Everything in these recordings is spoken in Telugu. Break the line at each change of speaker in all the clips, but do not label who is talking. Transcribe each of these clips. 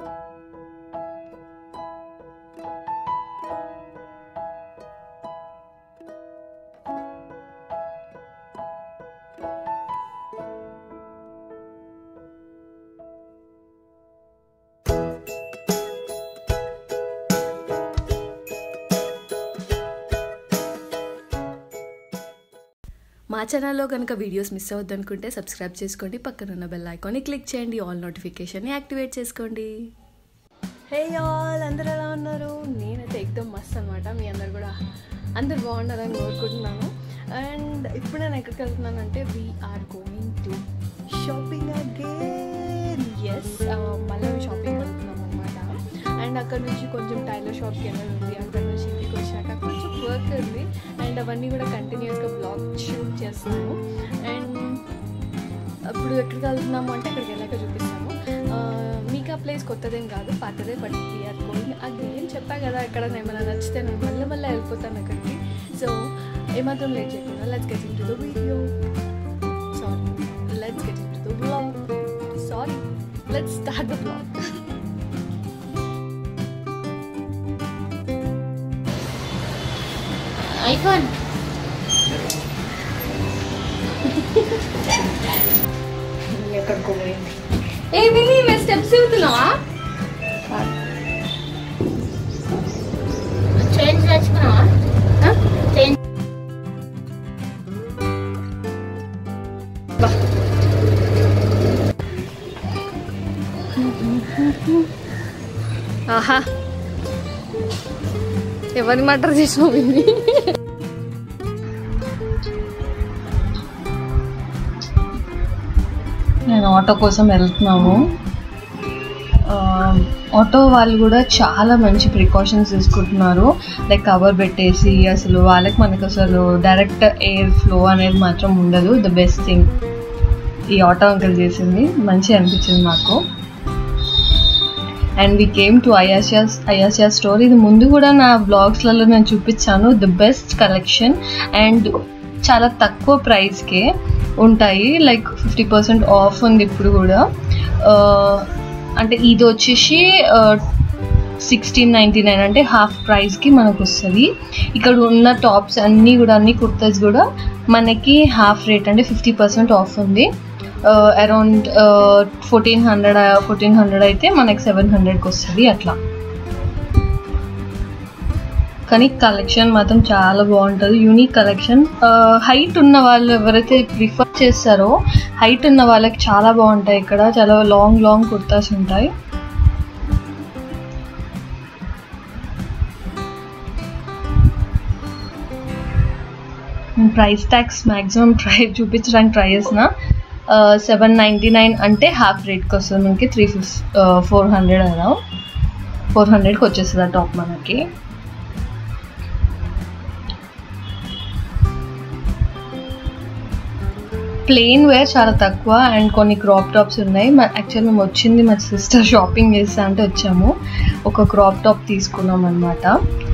మా ఛానల్లో కనుక వీడియోస్ మిస్ అవ్వద్దనుకుంటే సబ్స్క్రైబ్ చేసుకోండి పక్కన ఉన్న బెల్ ఐకాన్ని క్లిక్ చేయండి ఆల్ నోటిఫికేషన్ని యాక్టివేట్ చేసుకోండి హే ఆల్ అందరు ఎలా ఉన్నారు నేనైతే ఎక్దమ్ మస్త్ అనమాట మీ అందరు కూడా అందరు బాగున్నారని కోరుకుంటున్నాను అండ్ ఇప్పుడు నేను ఎక్కడికి వెళ్తున్నానంటే we are going to shopping again yes మళ్ళీ షాపింగ్ వెళ్తున్నాం అనమాట అండ్ అక్కడ నుంచి కొంచెం టైలర్ షాప్కి వెళ్ళాలి ఉంది అక్కడ నుంచి ఇంటికి వచ్చాక కొంచెం వర్క్ ఉంది అండ్ అవన్నీ కూడా కంటిన్యూస్గా బ్లాగ్ షూట్ చేస్తాము అండ్ అప్పుడు ఎక్కడికి వెళ్తున్నాము అంటే అక్కడికి వెళ్ళాక చూపిస్తాము ఆ, మీకు ఆ ప్లేస్ కొత్తదేం కాదు పాతదే బట్ వీఆర్ గోయింగ్ అగైన్ చెప్పా కదా ఎక్కడ ఏమైనా నచ్చితే నేను మళ్ళీ మళ్ళీ వెళ్ళిపోతాను అక్కడికి సో ఏమాత్రం లేట్ చేయకుండా let's get in to the video sorry let's get in to the blog sorry let's start the blog
iPhone
ఎక్కడికో పోయింది
ఏ విని మేము స్టెప్స్ అవుతున్నావా చేంజ్ తెచ్చుకున్నావా చేంజ్
ఆహా ఎవరిని మటర్ చేసినావు విని
నేను ఆటో కోసం వెళ్తున్నాము ఆ, ఆటో వాళ్ళు కూడా చాలా మంచి ప్రికాషన్స్ తీసుకుంటున్నారు లైక్ కవర్ పెట్టేసి అసలు వాళ్ళకి మనకు అసలు డైరెక్ట్ ఎయిర్ ఫ్లో అనేది మాత్రం ఉండదు ద బెస్ట్ థింగ్ ఈ ఆటో అంకుల్ చేసింది మంచి అనిపించింది మాకు అండ్ వీ కేమ్ టు అయాసియాస్ అయాసియా స్టోర్ ఇది ముందు కూడా నా బ్లాగ్స్లలో నేను చూపించాను ద బెస్ట్ కలెక్షన్ అండ్ చాలా తక్కువ ప్రైస్కే ఉంటాయి లైక్ ఫిఫ్టీ పర్సెంట్ ఆఫ్ ఉంది ఇప్పుడు కూడా ఆ, అంటే ఇది వచ్చేసి సిక్స్టీన్ నైంటీ నైన్ అంటే హాఫ్ ప్రైస్కి మనకు వస్తుంది ఇక్కడ ఉన్న టాప్స్ అన్నీ కూడా అన్ని కుర్తాస్ కూడా మనకి హాఫ్ రేట్ అంటే ఫిఫ్టీ పర్సెంట్ ఆఫ్ ఉంది around fourteen hundred fourteen hundred అయితే మనకి సెవెన్ హండ్రెడ్కి వస్తుంది అట్లా కానీ కలెక్షన్ మాత్రం చాలా బాగుంటుంది యూనిక్ కలెక్షన్ హైట్ ఉన్న వాళ్ళు ఎవరైతే ప్రిఫర్ చేస్తారో హైట్ ఉన్న వాళ్ళకి చాలా బాగుంటాయి ఇక్కడ చాలా లాంగ్ లాంగ్ కుర్తాస్ ఉంటాయి ప్రైస్ ట్యాక్స్ మ్యాక్సిమం ట్రై చూపించడానికి ట్రై చేసిన సెవెన్ నైంటీ నైన్ అంటే హాఫ్ రేట్కి వస్తుంది మనకి త్రీ ఫిఫ్ ఫోర్ హండ్రెడ్ అలా ఫోర్ హండ్రెడ్కి వచ్చేస్తుంది ఆ టాప్ మనకి ప్లెయిన్ వేర్ చాలా తక్కువ అండ్ కొన్ని క్రాప్ టాప్స్ ఉన్నాయి యాక్చువల్ మేము వచ్చింది మా సిస్టర్ షాపింగ్ చేస్తా అంటే వచ్చాము ఒక క్రాప్ టాప్ తీసుకున్నాం అనమాట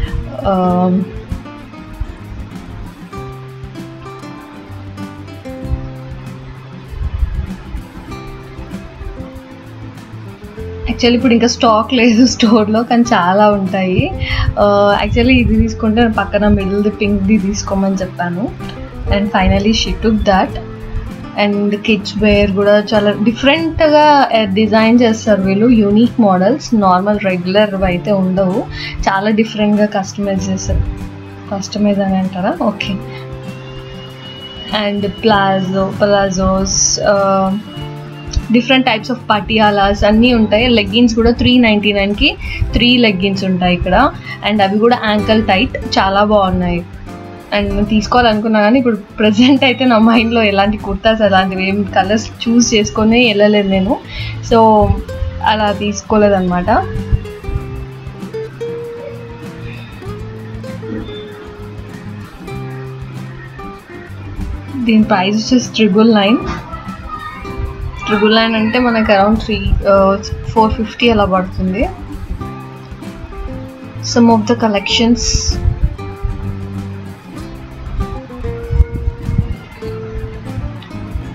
యాక్చువల్లీ ఇప్పుడు ఇంకా స్టాక్ లేదు స్టోర్లో కానీ చాలా ఉంటాయి యాక్చువల్లీ ఇది తీసుకుంటే నేను పక్కన మిడిల్ది పింక్ది తీసుకోమని చెప్పాను and finally she took that and kids were కూడా చాలా డిఫరెంట్గా డిజైన్ చేస్తారు వీళ్ళు యూనిక్ మోడల్స్ నార్మల్ రెగ్యులర్ అయితే ఉండవు చాలా డిఫరెంట్గా కస్టమైజ్ చేస్తారు కస్టమైజ్ అని అంటారా okay and palazzo palazzos different types of Patialas అన్నీ ఉంటాయి లెగ్గిన్స్ కూడా త్రీ నైంటీ నైన్కి త్రీ లెగ్గిన్స్ ఉంటాయి ఇక్కడ అండ్ అవి కూడా యాంకల్ టైట్ చాలా బాగున్నాయి అండ్ నేను తీసుకోవాలనుకున్నా కానీ ఇప్పుడు ప్రజెంట్ అయితే నా మైండ్లో ఎలాంటి కుర్తాస్ అలాంటివి ఏం కలర్స్ చూస్ చేసుకొని వెళ్ళలేదు నేను సో అలా తీసుకోలేదన్నమాట దీని ప్రైస్ వచ్చేసి ట్రిపుల్ నైన్ ట్రిపుల్ నైన్ అంటే మనకి అరౌండ్ త్రీ ఫోర్ ఫిఫ్టీ అలా పడుతుంది సమ్ ఆఫ్ ద కలెక్షన్స్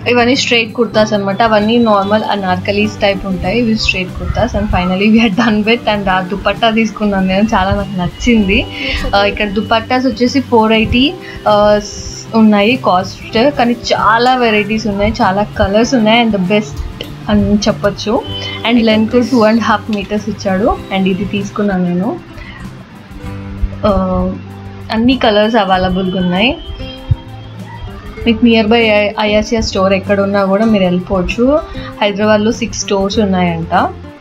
ఇవన్నీ స్ట్రైట్ కుర్తాస్ అనమాట అవన్నీ నార్మల్ అనార్కలీస్ టైప్ ఉంటాయి ఇవి straight kurtas and finally we are done with and ఆ దుపట్టా తీసుకున్నాను నేను చాలా నాకు నచ్చింది ఆ, ఇక్కడ దుపట్టాస్ వచ్చేసి ఫోర్ ఎయిటీ ఉన్నాయి కాస్ట్ కానీ చాలా వెరైటీస్ ఉన్నాయి చాలా కలర్స్ ఉన్నాయి అండ్ ద బెస్ట్ అని చెప్పొచ్చు and length two and half metres ఇచ్చాడు అండ్ ఇది తీసుకున్నాను నేను ఆ, అన్ని కలర్స్ అవైలబుల్గా ఉన్నాయి మీకు నియర్ బై ఐఆర్సిఆర్ స్టోర్ ఎక్కడ ఉన్నా కూడా మీరు వెళ్ళిపోవచ్చు హైదరాబాద్లో సిక్స్ స్టోర్స్ ఉన్నాయంట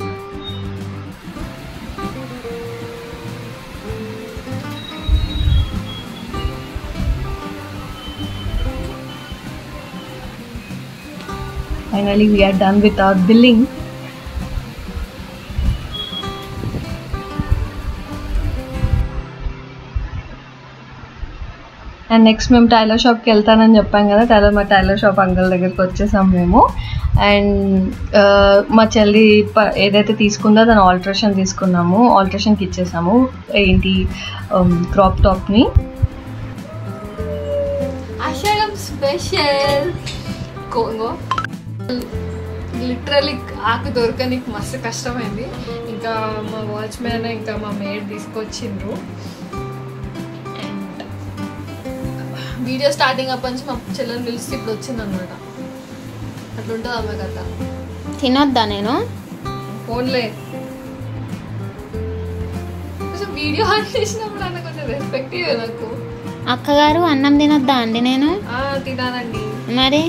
finally we are done with our billing and next మేము టైలర్ షాప్కి వెళ్తానని చెప్పాం కదా టైలర్ మా టైలర్ షాప్ అంకల్ దగ్గరికి వచ్చేసాం మేము అండ్ మా చెల్లి ప- ఏదైతే తీసుకుందో దాని ఆల్ట్రేషన్ తీసుకున్నాము ఆల్ట్రేషన్కి ఇచ్చేసాము ఏంటి క్రాప్ టాప్ని
ఆషాఢం స్పెషల్ కోంగో లిటరలీ ఆకు దొరకనికి మస్తు కష్టమైంది ఇంకా మా వాచ్మ్యాన్ ఇంకా మా మేడ్ తీసుకొచ్చిండ్రు అండ్ వీడియో స్టార్టింగ్ అప్పటి నుంచి మా చెల్లెని పిలిస్తే ఇప్పుడు వచ్చింది అనమాట అట్లుంటుంది ఆమె కథ
తినొద్దా నేను
ఫోన్లే కొంచెం వీడియో ఆన్ చేసినప్పుడు అన్న కొంచెం రెస్పెక్ట్ ఇవ్వ నాకు
అక్కగారు అన్నం తినొద్దా అండి నేను
ఆ, తినాలండి
మరి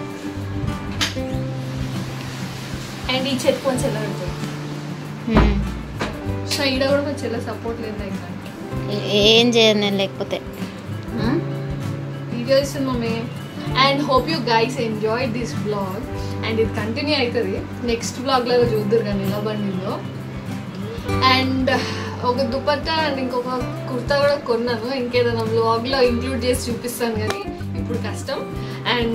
అండ్ ఈ చెట్టు కొంచెం ఎలా ఉంటుంది
హ్మ్.
సో ఈడ కూడా కొంచెం ఎలా సపోర్ట్ లేదు ఇంకా
ఏం చేయను నేను లేకపోతే
వీడియో ఇస్తుంది mummy and hope you guys enjoy this blog and ఇది కంటిన్యూ అవుతుంది నెక్స్ట్ బ్లాగ్లో చూద్దరు కానీ ఎలా బండిలో అండ్ ఒక దుపట్టా అండ్ ఇంకొక కుర్తా కూడా కొన్నాను ఇంకేదైనా బ్లాగ్లో ఇంక్లూడ్ చేసి చూపిస్తాను కానీ ఇప్పుడు కష్టం అండ్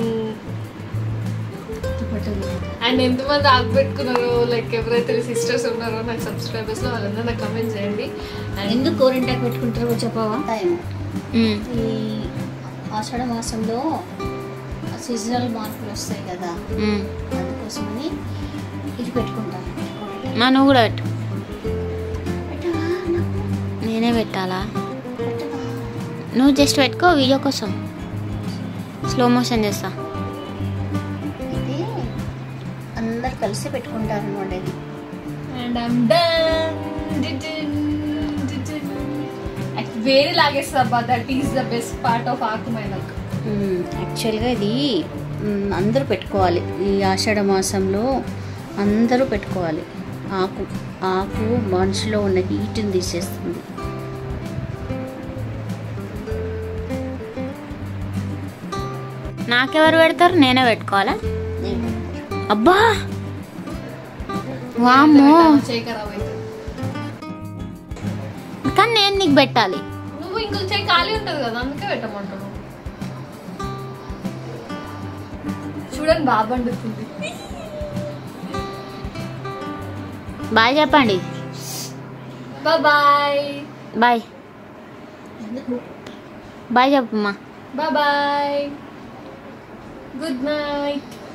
అండ్ ఎంతమంది ఆకు పెట్టుకున్నారో లైక్ ఎవరైతే సిస్టర్స్ ఉన్నారో నాకు సబ్స్క్రైబర్స్లో వాళ్ళందరూ నాకు కమెంట్ చేయండి అండ్
ఎందుకు గోరింటాకు పెట్టుకుంటారో చెప్పవా
హ్మ్.
ఈ ఆషాఢ మాసంలో సీజనల్ మార్పులు వస్తాయి కదా
హ్మ్.
అందుకోసమని ఇది పెట్టుకుంటాను
మా నువ్వు కూడా పెట్టు
పెట్టవా? నాకు
నేనే పెట్టాలా
పెట్టవా?
నువ్వు జస్ట్ పెట్టుకో వీడియో కోసం స్లో మోషన్ చేస్తా
ఇది అందరు కలిసి పెట్టుకుంటారు అనమాట ఇది
అండ్ ఐమ్ డన్ వేరే లాగేస్తుంది అబ్బా that is the best part of ఆకు మైనక్
మ్మ్. యాక్చువల్గా ఇది మ్మ్, అందరూ పెట్టుకోవాలి ఈ ఆషాఢ మాసంలో అందరూ పెట్టుకోవాలి ఆకు ఆకు మనిషిలో ఉన్న హీట్ని తీసేస్తుంది
నాకెవరు పెడతారు నేనే పెట్టుకోవాలా
నేను పెడతాను.
అబ్బా వామ్మో
చేయి ఖరాబ్ అవుతుంది
కానీ నేను నీకు పెట్టాలి
నువ్వు ఇంకో చేయి ఖాళీ ఉంటుంది కదా అందుకే పెట్టమంటాను చూడండి బాగా వండుతుంది
బాయ్ చెప్పండి
బాయ్
బాయ్ బాయ్ చెప్పమ్మా
బాయ్ గుడ్ నైట్